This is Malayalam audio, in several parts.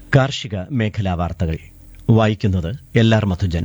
കാർഷിക മേഖലാ വാർത്തകൾ വായിക്കുന്നത് എൽ ആർ മധുജൻ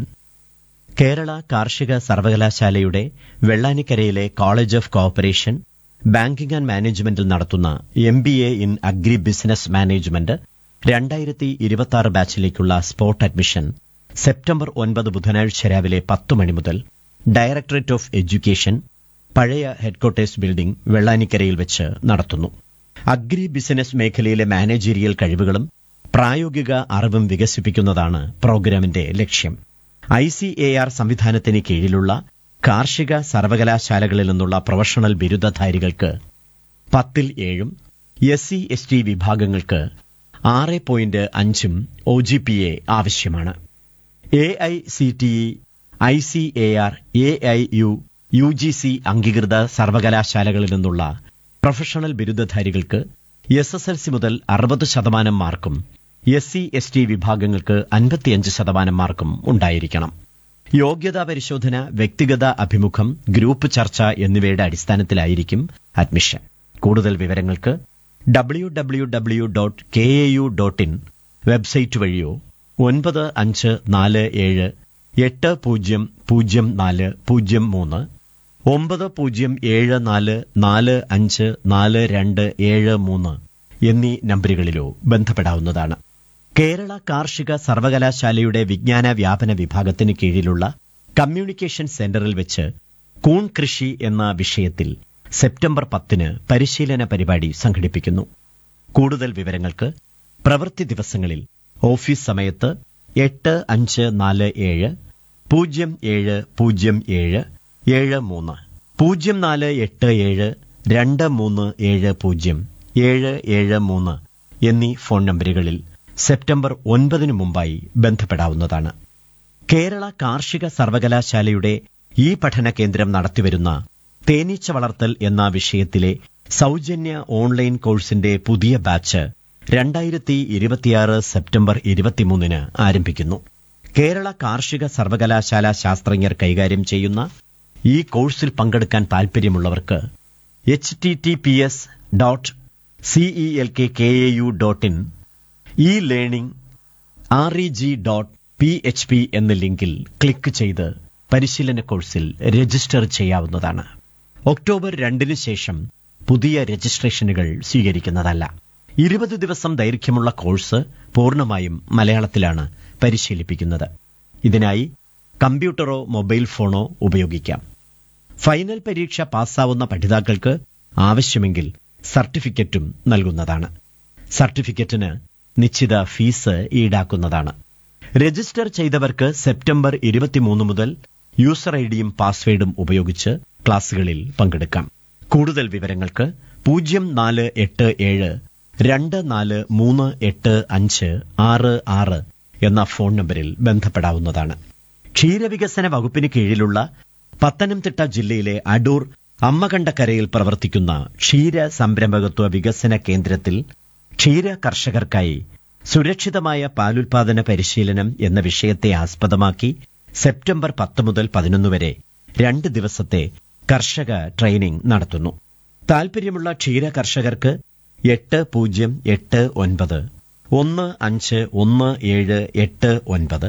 കേരള കാർഷിക സർവകലാശാലയുടെ വെള്ളാനിക്കരയിലെ college of cooperation banking and മാനേജ്മെന്റിൽ നടത്തുന്ന M B A in agribusiness management രണ്ടായിരത്തി ഇരുപത്തി ബാച്ചിലേക്കുള്ള സ്പോട്ട് അഡ്മിഷൻ സെപ്റ്റംബർ ഒൻപത് ബുധനാഴ്ച രാവിലെ പത്ത് മണി മുതൽ ഡയറക്ടറേറ്റ് ഓഫ് എഡ്യൂക്കേഷൻ പഴയ ഹെഡ്ക്വാർട്ടേഴ്സ് ബിൽഡിംഗ് വെള്ളാനിക്കരയിൽ വെച്ച് നടത്തുന്നു അഗ്രി ബിസിനസ് മേഖലയിലെ മാനേജീരിയൽ കഴിവുകളും പ്രായോഗിക അറിവും വികസിപ്പിക്കുന്നതാണ് പ്രോഗ്രാമിന്റെ ലക്ഷ്യം ഐ സി എ ആർ സംവിധാനത്തിന് കീഴിലുള്ള കാർഷിക സർവകലാശാലകളിൽ നിന്നുള്ള പ്രൊഫഷണൽ ബിരുദധാരികൾക്ക് പത്തിൽ ഏഴും എസ് സി എസ് ടി വിഭാഗങ്ങൾക്ക് ആറ് പോയിന്റ് അഞ്ചും ഒ ജി പി എ ആവശ്യമാണ് A I C T E I C A R A I U U G C അംഗീകൃത സർവകലാശാലകളിൽ നിന്നുള്ള പ്രൊഫഷണൽ ബിരുദധാരികൾക്ക് എസ് എസ് എൽ സി മുതൽ അറുപത് ശതമാനം മാർക്കും എസ് സി എസ് ടി വിഭാഗങ്ങൾക്ക് അൻപത്തിയഞ്ച് ശതമാനം മാർക്കും ഉണ്ടായിരിക്കണം യോഗ്യതാ പരിശോധന വ്യക്തിഗത അഭിമുഖം ഗ്രൂപ്പ് ചർച്ച എന്നിവയുടെ അടിസ്ഥാനത്തിലായിരിക്കും അഡ്മിഷൻ കൂടുതൽ വിവരങ്ങൾക്ക് W W W dot K A U dot in website വഴിയോ ഒൻപത് അഞ്ച് നാല് ഏഴ് എട്ട് പൂജ്യം പൂജ്യം നാല് പൂജ്യം മൂന്ന് ഒമ്പത് പൂജ്യം ഏഴ് നാല് നാല് അഞ്ച് നാല് രണ്ട് ഏഴ് മൂന്ന് എന്നീ നമ്പറുകളിലോ ബന്ധപ്പെടാവുന്നതാണ് കേരള കാർഷിക സർവകലാശാലയുടെ വിജ്ഞാന വ്യാപന വിഭാഗത്തിന് കീഴിലുള്ള കമ്മ്യൂണിക്കേഷൻ സെന്ററിൽ വെച്ച് കൂൺ കൃഷി എന്ന വിഷയത്തിൽ സെപ്റ്റംബർ പത്തിന് പരിശീലന പരിപാടി സംഘടിപ്പിക്കുന്നു കൂടുതൽ വിവരങ്ങൾക്ക് പ്രവൃത്തി ദിവസങ്ങളിൽ ഓഫീസ് സമയത്ത് എട്ട് അഞ്ച് നാല് ഏഴ് പൂജ്യം ഏഴ് പൂജ്യം ഏഴ് ഏഴ് മൂന്ന് പൂജ്യം നാല് എട്ട് ഏഴ് രണ്ട് മൂന്ന് ഏഴ് പൂജ്യം ഏഴ് ഏഴ് മൂന്ന് എന്നീ ഫോൺ നമ്പറുകളിൽ സെപ്റ്റംബർ ഒൻപതിനു മുമ്പായി ബന്ധപ്പെടാവുന്നതാണ് കേരള കാർഷിക സർവകലാശാലയുടെ ഈ പഠന കേന്ദ്രം നടത്തിവരുന്ന തേനീച്ച വളർത്തൽ എന്ന വിഷയത്തിലെ സൗജന്യ ഓൺലൈൻ കോഴ്സിന്റെ പുതിയ ബാച്ച് രണ്ടായിരത്തി ഇരുപത്തിയാറ് സെപ്റ്റംബർ ഇരുപത്തിമൂന്നിന് ആരംഭിക്കുന്നു കേരള കാർഷിക സർവകലാശാല ശാസ്ത്രജ്ഞർ കൈകാര്യം ചെയ്യുന്ന ഈ കോഴ്സിൽ പങ്കെടുക്കാൻ താൽപര്യമുള്ളവർക്ക് H T T P S dot CE L K K A U dot in e learning R E G dot P H P എന്ന ലിങ്കിൽ ക്ലിക്ക് ചെയ്ത് പരിശീലന കോഴ്സിൽ രജിസ്റ്റർ ചെയ്യാവുന്നതാണ് ഒക്ടോബർ രണ്ടിന് ശേഷം പുതിയ രജിസ്ട്രേഷനുകൾ സ്വീകരിക്കുന്നതല്ല ഇരുപത് ദിവസം ദൈർഘ്യമുള്ള കോഴ്സ് പൂർണ്ണമായും മലയാളത്തിലാണ് പരിശീലിപ്പിക്കുന്നത് ഇതിനായി കമ്പ്യൂട്ടറോ മൊബൈൽ ഫോണോ ഉപയോഗിക്കാം ഫൈനൽ പരീക്ഷ പാസ്സാവുന്ന പഠിതാക്കൾക്ക് ആവശ്യമെങ്കിൽ സർട്ടിഫിക്കറ്റും നൽകുന്നതാണ് സർട്ടിഫിക്കറ്റിന് നിശ്ചിത ഫീസ് ഈടാക്കുന്നതാണ് രജിസ്റ്റർ ചെയ്തവർക്ക് സെപ്റ്റംബർ ഇരുപത്തിമൂന്ന് മുതൽ യൂസർ ഐഡിയും പാസ്വേഡും ഉപയോഗിച്ച് ക്ലാസുകളിൽ പങ്കെടുക്കാം കൂടുതൽ വിവരങ്ങൾക്ക് പൂജ്യം നാല് എട്ട് ഏഴ് രണ്ട് നാല് മൂന്ന് എട്ട് അഞ്ച് ആറ് ആറ് എന്ന ഫോൺ നമ്പറിൽ ബന്ധപ്പെടാവുന്നതാണ് ക്ഷീരവികസന വകുപ്പിന് കീഴിലുള്ള പത്തനംതിട്ട ജില്ലയിലെ അടൂർ അമ്മകണ്ടക്കരയിൽ പ്രവർത്തിക്കുന്ന ക്ഷീര സംരംഭകത്വ വികസന കേന്ദ്രത്തിൽ ക്ഷീര കർഷകർക്കായി സുരക്ഷിതമായ പാലുൽപാദന പരിശീലനം എന്ന വിഷയത്തെ ആസ്പദമാക്കി സെപ്റ്റംബർ പത്ത് മുതൽ പതിനൊന്ന് വരെ രണ്ട് ദിവസത്തെ കർഷക ട്രെയിനിംഗ് നടത്തുന്നു താൽപര്യമുള്ള ക്ഷീര കർഷകർക്ക് എട്ട് പൂജ്യം എട്ട് ഒൻപത് ഒന്ന് അഞ്ച് ഒന്ന് ഏഴ് എട്ട് ഒൻപത്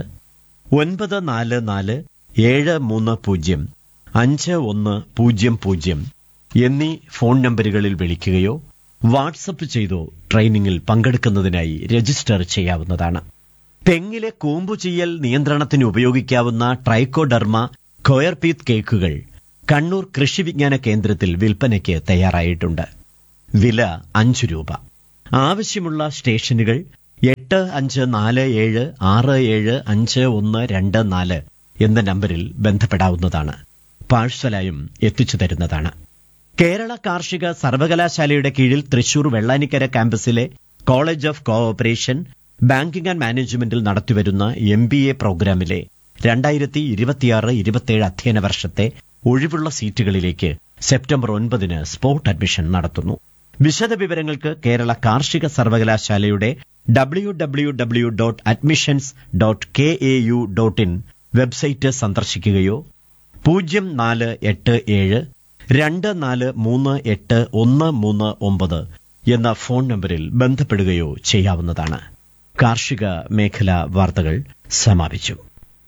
ഒൻപത് നാല് നാല് ഏഴ് മൂന്ന് പൂജ്യം അഞ്ച് ഒന്ന് പൂജ്യം പൂജ്യം എന്നീ ഫോൺ നമ്പറുകളിൽ വിളിക്കുകയോ വാട്സപ്പ് ചെയ്തോ ട്രെയിനിങ്ങിൽ പങ്കെടുക്കുന്നതിനായി രജിസ്റ്റർ ചെയ്യാവുന്നതാണ് തെങ്ങിലെ കൂമ്പു ചെയ്യൽ നിയന്ത്രണത്തിന് ഉപയോഗിക്കാവുന്ന ട്രൈക്കോഡർമ കൊയർപീത്ത് കേക്കുകൾ കണ്ണൂർ കൃഷി വിജ്ഞാന കേന്ദ്രത്തിൽ വിൽപ്പനയ്ക്ക് തയ്യാറായിട്ടുണ്ട് വില അഞ്ചു രൂപ ആവശ്യമുള്ള സ്റ്റേഷനുകൾ എട്ട് അഞ്ച് നാല് ഏഴ് ആറ് ഏഴ് അഞ്ച് ഒന്ന് രണ്ട് നാല് എന്ന നമ്പറിൽ ബന്ധപ്പെടാവുന്നതാണ് പാഴ്സലായും എത്തിച്ചു തരുന്നതാണ് കേരള കാർഷിക സർവകലാശാലയുടെ കീഴിൽ തൃശൂർ വെള്ളാനിക്കര ക്യാമ്പസിലെ college of cooperation banking and മാനേജ്മെന്റിൽ നടത്തിവരുന്ന എം ബി എ പ്രോഗ്രാമിലെ രണ്ടായിരത്തി ഇരുപത്തിയാറ് ഇരുപത്തിയേഴ് അധ്യയന വർഷത്തെ ഒഴിവുള്ള സീറ്റുകളിലേക്ക് സെപ്റ്റംബർ ഒൻപതിന് സ്പോട്ട് അഡ്മിഷൻ നടത്തുന്നു വിശദവിവരങ്ങൾക്ക് കേരള കാർഷിക സർവകലാശാലയുടെ W W W dot admissions dot K A U dot in website സന്ദർശിക്കുകയോ പൂജ്യം നാല് എട്ട് ഏഴ് രണ്ട് നാല് മൂന്ന് എട്ട് ഒന്ന് മൂന്ന് ഒമ്പത് എന്ന ഫോൺ നമ്പറിൽ ബന്ധപ്പെടുകയോ ചെയ്യാവുന്നതാണ് കാർഷിക മേഖല വാർത്തകൾ സമാപിച്ചു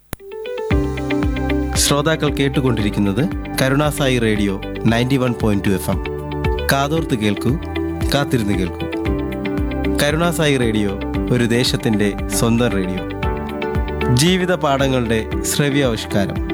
ശ്രോതാക്കൾ കേട്ടുകൊണ്ടിരിക്കുന്നത് Karunasai radio ninety one point two F M കാതോർത്ത് കേൾക്കൂ കാത്തിരുന്ന് കേൾക്കൂ കരുണാസായി റേഡിയോ ഒരു ദേശത്തിൻ്റെ സ്വന്തം റേഡിയോ ജീവിത പാഠങ്ങളുടെ ശ്രവ്യാവിഷ്കാരം